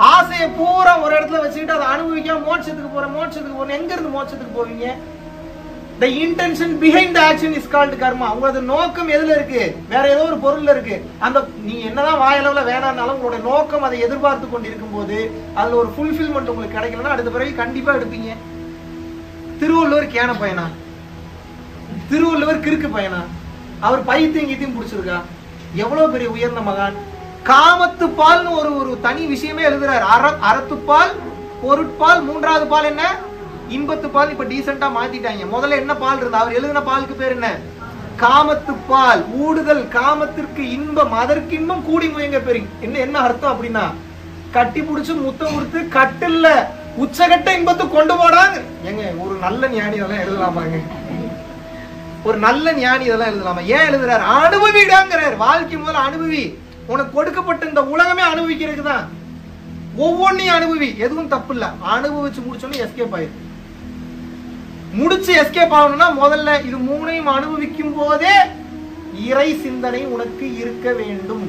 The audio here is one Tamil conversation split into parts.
ஆசையை பூரா ஒரு இடத்துல வச்சுக்கிட்டு அதை அனுபவிக்காம மோட்சத்துக்கு போறேன் மோட்சத்துக்கு போறேன் எங்க இருந்து மோட்சத்துக்கு போவீங்க the intention behind the action is called karma உங்களோட நோக்கம் எதுல இருக்கு வேற ஏதோ ஒரு பொருள்ல இருக்கு அந்த நீங்க என்னதான் வாயளவுல வேணாம்னாலும் உங்களுடைய நோக்கம் அதை எதிர்பார்த்து கொண்டு இருக்கும்போது அதுல ஒரு ஃபுல்ஃபில்மெண்ட் உங்களுக்கு கிடைக்கலன்னா அடுத்த பிறகு கண்டிப்பா எடுப்பீங்க திருவள்ளுவர் கேன பையனா திருவள்ளுவர் கிறுக்கு பையனா அவர் பைத்தியம் கீத்தியம் பிடிச்சிருக்கா எவ்வளவு பெரிய உயர்ந்த மகான் காமத்து பால்னு ஒரு ஒரு தனி விஷயமே எழுதுறாரு அற அறத்துப்பால் பொருட்பால் மூன்றாவது பால் என்ன இன்பத்து பால் இப்ப டீசெண்டா மாத்திட்டாங்க முதல்ல என்ன பால் இருந்தா அவர் எழுதின பாலுக்கு பேர் என்ன காமத்து பால் ஊடுதல் காமத்திற்கு இன்பம் அதற்கு இன்பம் கூடி முயங்க பெரிய என்ன என்ன அர்த்தம் அப்படின்னா கட்டி புடிச்சு முத்தம் கொடுத்து கட்டில்ல உச்சகட்ட இன்பத்தை கொண்டு போடாங்க ஏங்க ஒரு நல்ல ஞானி இதெல்லாம் எழுதலாமாங்க ஒரு நல்ல ஞானி இதெல்லாம் எழுதலாமா ஏன் எழுதுறாரு அனுபவிடாங்கிறார் வாழ்க்கை முதல்ல அனுபவி உனக்கு கொடுக்கப்பட்ட இந்த உலகமே அனுபவிக்கிறதுக்கு தான் ஒவ்வொன்றையும் அனுபவி எதுவும் தப்பு இல்ல அனுபவிச்சு முடிச்சோன்னே எஸ்கேப் ஆயிரு முடிச்சு எஸ்கேப் ஆகணும்னா முதல்ல இது மூணையும் அனுபவிக்கும் போதே இறை சிந்தனை உனக்கு இருக்க வேண்டும்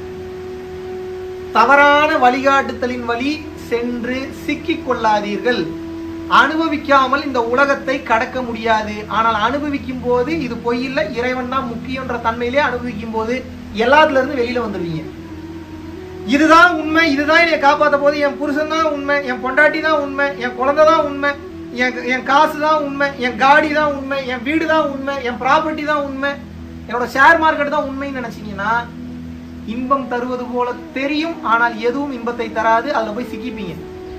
தவறான வழிகாட்டுதலின் வழி சென்று சிக்கிக் கொள்ளாதீர்கள் அனுபவிக்காமல் இந்த உலகத்தை கடக்க முடியாது ஆனால் அனுபவிக்கும் போது இது பொய் இல்ல இறைவன் தான் முக்கியன்ற தன்மையிலே அனுபவிக்கும் போது எல்லாத்துல இருந்து வெளியில வந்துடுவீங்க இதுதான் உண்மை இதுதான் என்னை காப்பாத்த போது என் புருஷன் தான் உண்மை என் பொண்டாட்டி தான் உண்மை என் குழந்தை தான் உண்மை என் என் காசு தான் உண்மை என் காடி தான் உண்மை என் வீடு தான் உண்மை என் ப்ராப்பர்ட்டி தான் உண்மை என்னோட ஷேர் மார்க்கெட் தான் உண்மைன்னு நினைச்சீங்கன்னா இன்பம் தருவது போல தெரியும் ஆனால் எதுவும் இன்பத்தை தராது அதுல போய் சிக்கிப்பீங்க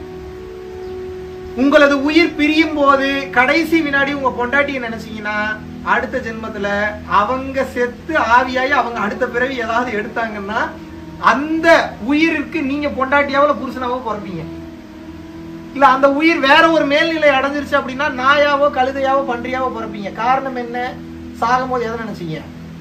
உங்களது உயிர் பிரியும் போது கடைசி வினாடி உங்க பொண்டாட்டியை நினைச்சீங்கன்னா அடுத்த ஜென்மத்துல அவங்க செத்து ஆவியாகி அவங்க அடுத்த பிறவி ஏதாவது எடுத்தாங்கன்னா அந்த உயிருக்கு நீங்க பொண்டாட்டியாவோ புருஷனாவோ பிறப்பீங்க இல்ல அந்த உயிர் வேற ஒரு மேல்நிலை அடைஞ்சிருச்சு அப்படின்னா நாயாவோ கழுதையாவோ பன்றியாவோ பிறப்பீங்க காரணம் என்ன சாகும் போது எதை நினைச்சீங்க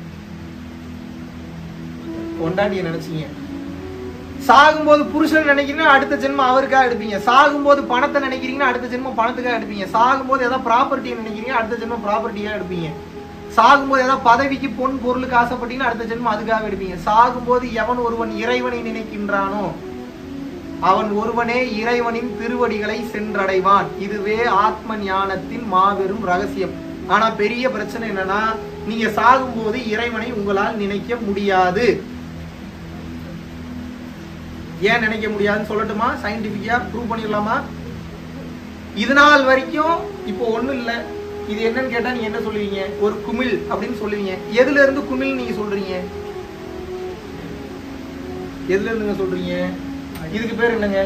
பொண்டாட்டியை நினைச்சீங்க சாகும்போது புருஷன் நினைக்கிறீங்கன்னா அடுத்த ஜென்மம் அவருக்காக எடுப்பீங்க சாகும்போது பணத்தை நினைக்கிறீங்கன்னா அடுத்த ஜென்மம் பணத்துக்காக எடுப்பீங்க சாகும்போது ஏதாவது ப்ராப்பர்ட்டி நினைக்கிறீங்க அடுத்த ஜென்மம் ப்ராப்பர்ட்டியாக எடுப்பீங்க சாகும்போது ஏதாவது பதவிக்கு பொன் பொருளுக்கு ஆசைப்பட்டீங்கன்னா அடுத்த ஜென்மம் அதுக்காக எடுப்பீங்க சாகும்போது எவன் ஒருவன் இறைவனை நினைக்கின்றானோ அவன் ஒருவனே இறைவனின் திருவடிகளை சென்றடைவான் இதுவே ஆத்ம ஞானத்தின் மாபெரும் ரகசியம் ஆனா பெரிய பிரச்சனை என்னன்னா நீங்க சாகும்போது இறைவனை உங்களால் நினைக்க முடியாது ஏன் நினைக்க முடியாதுன்னு சொல்லட்டுமா சயின்டிபிக்கா ப்ரூவ் பண்ணிடலாமா இது நாள் வரைக்கும் இப்போ ஒண்ணும் இல்ல இது என்னன்னு கேட்டா நீங்க என்ன சொல்லுவீங்க ஒரு குமிழ் அப்படின்னு சொல்லுவீங்க எதுல இருந்து குமிழ் நீங்க சொல்றீங்க எதுல இருந்துங்க சொல்றீங்க இதுக்கு பேர் என்னங்க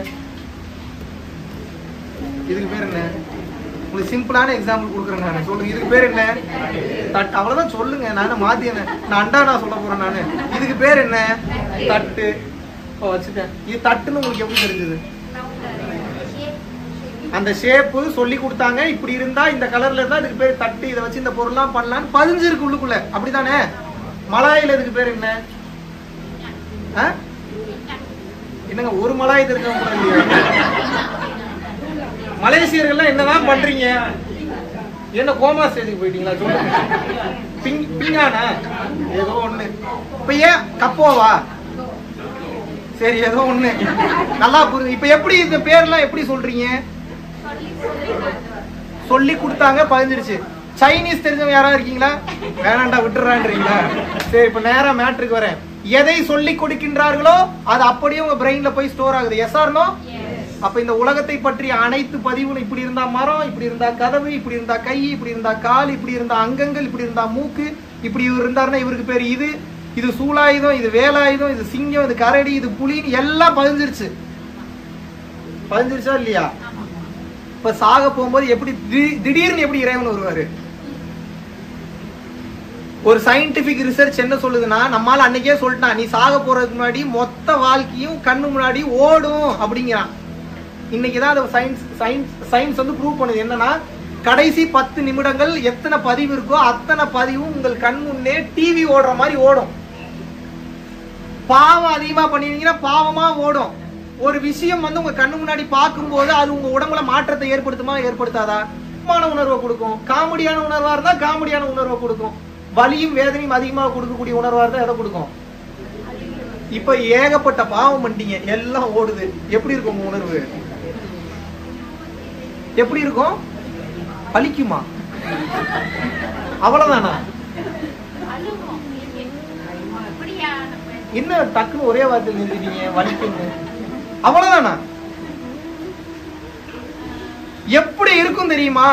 இதுக்கு பேர் என்ன உங்களுக்கு சிம்பிளான எக்ஸாம்பிள் கொடுக்குறேன் நான் சொல்லுங்க இதுக்கு பேர் என்ன தட்டு அவ்வளவுதான் சொல்லுங்க நான் மாத்தி என்ன நான் அண்டா நான் சொல்ல போறேன் நானு இதுக்கு பேர் என்ன தட்டு ஓ வச்சுட்டேன் இது தட்டுன்னு உங்களுக்கு எப்படி தெரிஞ்சது அந்த ஷேப்பு சொல்லி கொடுத்தாங்க இப்படி இருந்தா இந்த கலர்ல இருந்தா இதுக்கு பேர் தட்டு இதை வச்சு இந்த பொருள்லாம் பண்ணலாம்னு பதிஞ்சிருக்கு உள்ளுக்குள்ள அப்படிதானே மலாயில இதுக்கு பேர் என்ன ஆ? என்னங்க ஒரு மலாய் தெரிஞ்சவங்க கூட இல்லையா மலேசியர்கள்லாம் என்னதான் பண்றீங்க என்ன கோமா ஸ்டேஜுக்கு போயிட்டீங்களா சொல்லுங்க பிங் பிங்கானா ஏதோ ஒண்ணு இப்ப ஏன் கப்போவா சரி ஏதோ ஒண்ணு நல்லா புரியுது இப்ப எப்படி இந்த பேர்லாம் எப்படி சொல்றீங்க சொல்லி கொடுத்தாங்க பதிஞ்சிருச்சு சைனீஸ் தெரிஞ்சவங்க யாராவது இருக்கீங்களா வேணாண்டா விட்டுறான்றீங்களா சரி இப்ப நேரா மேட்ருக்கு வரேன் எதை சொல்லி கொடுக்கின்றார்களோ அது அப்படியே உங்க பிரெயின்ல போய் ஸ்டோர் ஆகுது எஸ் ஆர்னோ அப்ப இந்த உலகத்தை பற்றி அனைத்து பதிவும் இப்படி இருந்தா மரம் இப்படி இருந்தா கதவு இப்படி இருந்தா கை இப்படி இருந்தா கால் இப்படி இருந்தா அங்கங்கள் இப்படி இருந்தா மூக்கு இப்படி இவர் இருந்தாருன்னா இவருக்கு பேர் இது இது சூலாயுதம் இது வேலாயுதம் இது சிங்கம் இது கரடி இது புலின்னு எல்லாம் பதிஞ்சிருச்சு பதிஞ்சிருச்சா இல்லையா இப்ப சாக போகும்போது எப்படி திடீ- திடீர்னு எப்படி இறைவன் வருவாரு ஒரு சயின்டிபிக் ரிசர்ச் என்ன சொல்லுதுன்னா நம்மால அன்னைக்கே சொல்லிட்டான் நீ சாக போறதுக்கு முன்னாடி மொத்த வாழ்க்கையும் கண்ணு முன்னாடி ஓடும் அப்படிங்கிறான் இன்னைக்கு தான் அது சயின்ஸ் சயின்ஸ் சயின்ஸ் வந்து ப்ரூவ் பண்ணுது என்னன்னா கடைசி பத்து நிமிடங்கள் எத்தனை பதிவு இருக்கோ அத்தனை பதிவும் உங்கள் கண் முன்னே டிவி ஓடுற மாதிரி ஓடும் பாவம் அதிகமா பண்ணிருந்தீங்கன்னா பாவமா ஓடும் ஒரு விஷயம் வந்து உங்க கண்ணு முன்னாடி பார்க்கும்போது அது உங்க உடம்புல மாற்றத்தை ஏற்படுத்துமா ஏற்படுத்தாதா மான உணர்வை கொடுக்கும் காமெடியான உணர்வா இருந்தா காமெடியான உணர்வை கொடுக்கும் வலியும் வேதனையும் அதிகமாக கொடுக்கக்கூடிய உணர்வா இருந்தா எதை கொடுக்கும் இப்ப ஏகப்பட்ட பாவம் பண்ணிட்டீங்க எல்லாம் ஓடுது எப்படி இருக்கும் உங்க உணர்வு எப்படி இருக்கும் வலிக்குமா அவ்வளவுதானா அழுவோம். அப்படியா நம்ம என்ன டக்குன்னு ஒரே வார்த்தையில் நிறுத்திட்டீங்க வலிக்குன்னு அவ்வளவுதானா எப்படி இருக்கும் தெரியுமா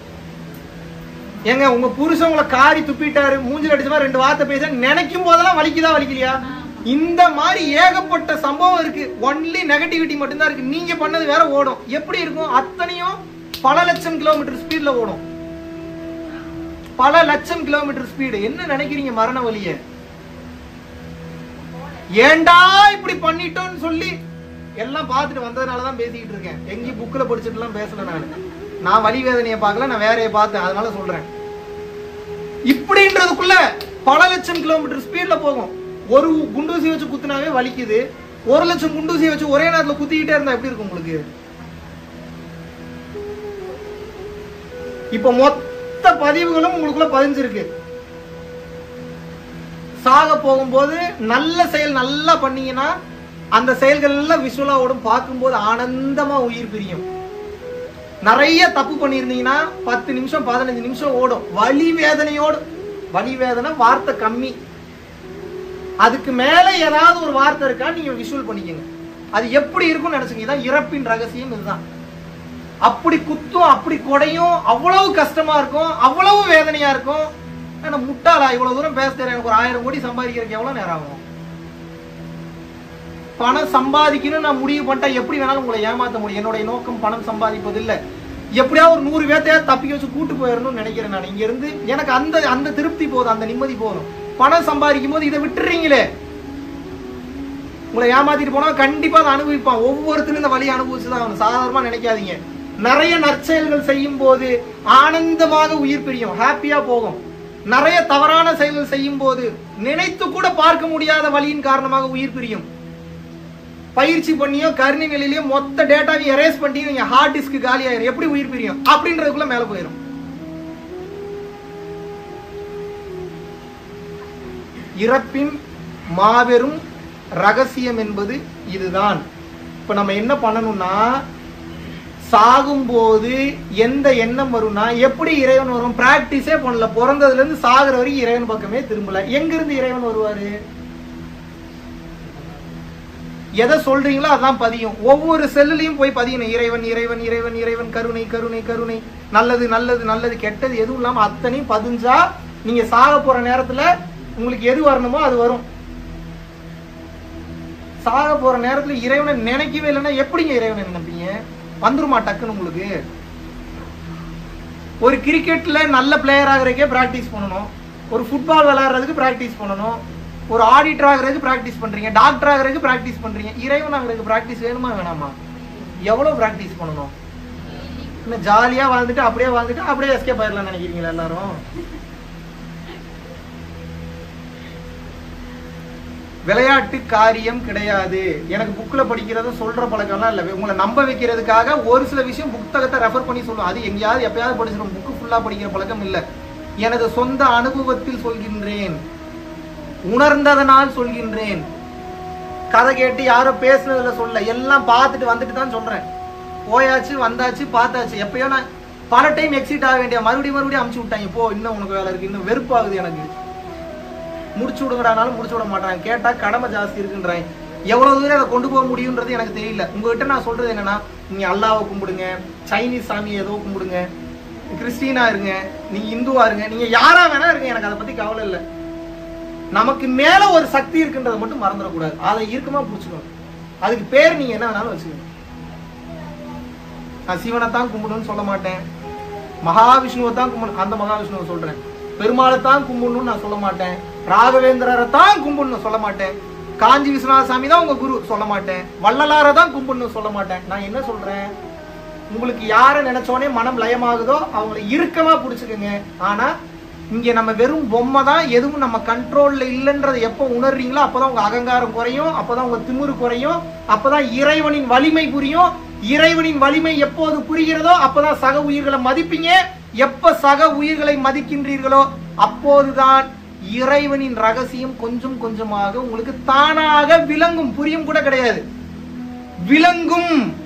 ஏங்க உங்க புருஷன் உங்களை காரி துப்பிட்டாரு மூஞ்சில அடிச்ச மாதிரி ரெண்டு வார்த்தை பேச நினைக்கும் போதெல்லாம் வலிக்குதா வலிக்கலையா இந்த மாதிரி ஏகப்பட்ட சம்பவம் இருக்கு ஒன்லி நெகட்டிவிட்டி மட்டும்தான் இருக்கு நீங்க பண்ணது வேற ஓடும் எப்படி இருக்கும் அத்தனையும் பல லட்சம் கிலோமீட்டர் ஸ்பீட்ல ஓடும் பல லட்சம் கிலோமீட்டர் ஸ்பீடு என்ன நினைக்கிறீங்க மரண வலியை ஏன்டா இப்படி பண்ணிட்டோம்னு சொல்லி எல்லாம் பார்த்துட்டு வந்ததுனால தான் பேசிக்கிட்டு இருக்கேன் எங்கேயும் புக்கில் படிச்சுட்டுலாம் பேசல நான் நான் வலி வேதனையை பார்க்கல நான் வேறைய பார்த்தேன் அதனால சொல்றேன் இப்படின்றதுக்குள்ள பல லட்சம் கிலோமீட்டர் ஸ்பீட்ல போகும் ஒரு குண்டூசி வச்சு குத்துனாவே வலிக்குது ஒரு லட்சம் குண்டூசி வச்சு ஒரே நேரத்துல குத்திக்கிட்டே இருந்தா எப்படி இருக்கும் உங்களுக்கு இப்ப மொத்த பதிவுகளும் உங்களுக்குள்ள பதிஞ்சிருக்கு சாக போகும்போது நல்ல செயல் நல்லா பண்ணீங்கன்னா அந்த செயல்கள் எல்லாம் விஷுவலா ஓடும் பார்க்கும்போது ஆனந்தமா உயிர் பிரியும் நிறைய தப்பு பண்ணியிருந்தீங்கன்னா பத்து நிமிஷம் பதினஞ்சு நிமிஷம் ஓடும் வலி வேதனையோடு வலி வேதனை வார்த்தை கம்மி அதுக்கு மேல ஏதாவது ஒரு வார்த்தை இருக்கா நீங்க விஷுவல் பண்ணிக்கங்க அது எப்படி இருக்கும்னு நினைச்சுங்க இதான் இறப்பின் ரகசியம் இதுதான் அப்படி குத்தும் அப்படி கொடையும் அவ்வளவு கஷ்டமா இருக்கும் அவ்வளவு வேதனையா இருக்கும் ஆனா முட்டாளா இவ்வளவு தூரம் பேச தெரியும் எனக்கு ஒரு ஆயிரம் கோடி சம்பாதிக்கிறதுக்கு எவ்வளவு நேரம் ஆகும் பணம் சம்பாதிக்கணும்னு நான் முடிவு பண்ணிட்டா எப்படி வேணாலும் உங்களை ஏமாத்த முடியும் என்னுடைய நோக்கம் பணம் சம்பாதிப்பது இல்ல எப்படியாவது ஒரு நூறு பேர்த்தையாவது தப்பிக்க வச்சு கூட்டு போயிடணும்னு நினைக்கிறேன் நான் இங்க இருந்து எனக்கு அந்த அந்த திருப்தி போதும் அந்த நிம்மதி போதும் பணம் சம்பாதிக்கும் போது இதை விட்டுறீங்களே உங்களை ஏமாத்திட்டு போனா கண்டிப்பா அதை அனுபவிப்பான் ஒவ்வொருத்தரும் இந்த வழி அனுபவிச்சுதான் அவன் சாதாரணமா நினைக்காதீங்க நிறைய நற்செயல்கள் செய்யும் போது ஆனந்தமாக உயிர் பிரியும் ஹாப்பியா போகும் நிறைய தவறான செயல்கள் செய்யும் போது நினைத்து கூட பார்க்க முடியாத வழியின் காரணமாக உயிர் பிரியும் பயிற்சி பண்ணியோ கருணை நிலையிலயோ மொத்த டேட்டாவையும் எரேஸ் பண்ணி நீங்க ஹார்ட் டிஸ்க் காலி ஆயிரும் எப்படி உயிர் பிரியும் அப்படின்றதுக்குள்ள மேல போயிடும் இறப்பின் மாபெரும் ரகசியம் என்பது இதுதான் இப்ப நம்ம என்ன பண்ணணும்னா சாகும்போது எந்த எண்ணம் வரும்னா எப்படி இறைவன் வரும் பிராக்டிஸே பண்ணல பிறந்ததுல இருந்து சாகுற வரைக்கும் இறைவன் பக்கமே திரும்பல எங்க இருந்து இறைவன் வருவாரு எதை சொல்றீங்களோ அதான் பதியும் ஒவ்வொரு செல்லுலயும் போய் பதியணும் இறைவன் இறைவன் இறைவன் இறைவன் கருணை கருணை கருணை நல்லது நல்லது நல்லது கெட்டது எதுவும் இல்லாம அத்தனையும் பதிஞ்சா நீங்க சாக போற நேரத்துல உங்களுக்கு எது வரணுமோ அது வரும் சாக போற நேரத்துல இறைவனை நினைக்கவே இல்லைன்னா எப்படிங்க இறைவனை நினைப்பீங்க வந்துருமா டக்குன்னு உங்களுக்கு ஒரு கிரிக்கெட்ல நல்ல பிளேயர் ஆகுறதுக்கே பிராக்டிஸ் பண்ணணும் ஒரு ஃபுட்பால் விளையாடுறதுக்கு பிராக்டிஸ் பண்ணணும் ஒரு ஆடிட்டர் ஆகுறதுக்கு பிராக்டிஸ் பண்றீங்க டாக்டர் ஆகுறதுக்கு பிராக்டிஸ் பண்றீங்க இறைவன் ஆகுறதுக்கு பிராக்டிஸ் வேணுமா வேணாமா எவ்வளவு பிராக்டிஸ் பண்ணணும் இன்னும் ஜாலியா வாழ்ந்துட்டு அப்படியே வாழ்ந்துட்டு அப்படியே எஸ்கேப் ஆயிடலாம் நினைக்கிறீங்களா எல்லாரும் விளையாட்டு காரியம் கிடையாது எனக்கு புக்ல படிக்கிறத சொல்ற பழக்கம்லாம் இல்ல உங்களை நம்ப வைக்கிறதுக்காக ஒரு சில விஷயம் புத்தகத்தை ரெஃபர் பண்ணி சொல்லுவோம் அது எங்கேயாவது எப்பயாவது படிச்சிடும் புக்கு ஃபுல்லா படிக்கிற பழக்கம் இல்ல எனது சொந்த அனுபவத்தில் சொல்கின்றேன் உணர்ந்ததனால் சொல்கின்றேன் கதை கேட்டு யாரோ பேசுனதுல சொல்ல எல்லாம் பார்த்துட்டு வந்துட்டு தான் சொல்றேன் போயாச்சு வந்தாச்சு பார்த்தாச்சு எப்பயோ நான் பல டைம் எக்ஸிட் ஆக வேண்டிய மறுபடியும் மறுபடியும் அமுச்சு விட்டாங்க போ இன்னும் உனக்கு வேலை இருக்கு இன்னும் வெறுப்பாகுது எனக்கு முடிச்சு விடுங்கடானாலும் முடிச்சு விட மாட்டாங்க கேட்டா கடமை ஜாஸ்தி இருக்குன்றாங்க எவ்வளவு தூரம் அதை கொண்டு போக முடியுன்றது எனக்கு தெரியல உங்ககிட்ட நான் சொல்றது என்னன்னா நீங்க அல்லாவை கும்பிடுங்க சைனீஸ் சாமி ஏதோ கும்பிடுங்க கிறிஸ்டினா இருங்க நீங்க இந்துவா இருங்க நீங்க யாரா வேணா இருங்க எனக்கு அதை பத்தி கவலை இல்லை நமக்கு மேல ஒரு சக்தி இருக்குன்றதை மட்டும் மறந்துடக்கூடாது அதை இறுக்கமா பிடிச்சுக்கணும் அதுக்கு பேர் நீங்க என்ன வேணாலும் வச்சுக்கணும் நான் சிவனை தான் கும்பிடணும்னு சொல்ல மாட்டேன் மகாவிஷ்ணுவை தான் கும்பிடணும் அந்த மகாவிஷ்ணுவை சொல்றேன் பெருமாளை தான் கும்பிடணும்னு நான் சொல்ல மாட்டேன் ராகவேந்திரரை தான் கும்பிடணும் சொல்ல மாட்டேன் காஞ்சி விஸ்வநாத சாமி தான் உங்க குரு சொல்ல மாட்டேன் வள்ளலாரை தான் கும்பிடணும் சொல்ல மாட்டேன் நான் என்ன சொல்றேன் உங்களுக்கு யாரை நினைச்சோனே மனம் லயமாகுதோ அவங்களை இறுக்கமா பிடிச்சுக்கோங்க ஆனா இங்க நம்ம வெறும் பொம்மை தான் எதுவும் நம்ம கண்ட்ரோல்ல இல்லைன்றதை எப்போ உணர்றீங்களோ அப்பதான் உங்க அகங்காரம் குறையும் அப்பதான் உங்க திமிரு குறையும் அப்பதான் இறைவனின் வலிமை புரியும் இறைவனின் வலிமை எப்போது புரிகிறதோ அப்பதான் சக உயிர்களை மதிப்பீங்க எப்ப சக உயிர்களை மதிக்கின்றீர்களோ அப்போதுதான் இறைவனின் ரகசியம் கொஞ்சம் கொஞ்சமாக உங்களுக்கு தானாக விளங்கும் புரியும் கூட கிடையாது விளங்கும்